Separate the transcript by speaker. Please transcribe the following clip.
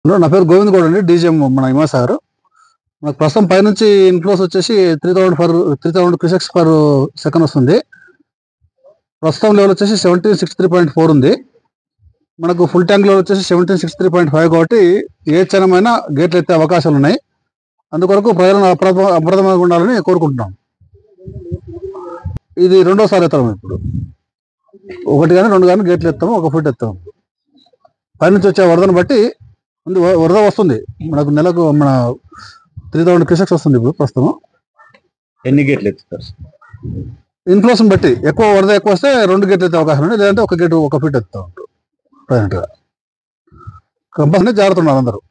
Speaker 1: hello నా పేరు గోవింద్ గౌడ్ అండి డీజీఎం మన హిమాసాగర్ మనకు ప్రస్తుతం పైనుంచి ఇన్ఫ్లోస్ వచ్చేసి three thousand for three thousand cusecs per second వస్తుంది ప్రస్తుతం లెవెల్ వచ్చేసి seventeen six three point four ఉంది మనకు ఫుల్ ట్యాంక్ లెవెల్ వచ్చేసి seventeen six three point five కాబట్టి ఏ క్షణమైనా గేట్లు ఎత్తే అవకాశాలు ఉన్నాయి అందుకొరకు ప్రజలను అప్రమ అప్రమత్తంగా ఉండాలని కోరుకుంటున్నాం ఇది రెండోసారి ఎత్తాము ఇప్పుడు ఒకటి కానీ రెండు కానీ గేట్లు ఎత్తాము ఒక ఫుట్ ఎత్తాము పైనుంచి వచ్చే వరదను బట్టి ఉంది వ- వరద వస్తుంది మనకు నెలకు మన త్రీ థౌసండ్ క్రిసెక్స్ వస్తుంది ఇప్పుడు ప్రస్తుతం
Speaker 2: ఎన్ని గేట్లు ఎత్తుతారు
Speaker 1: ఇన్ఫ్లోషన్ బట్టి ఎక్కువ వరద ఎక్కువ వస్తే రెండు గేట్లు ఎత్తే అవకాశం ఉంది లేదంటే ఒక గేటు ఒక ఫీట్ ఎత్తుతా ఉంటారు ప్రజెంట్గా కంపల్సరీ జాగ్రత్త ఉన్నారు అందరూ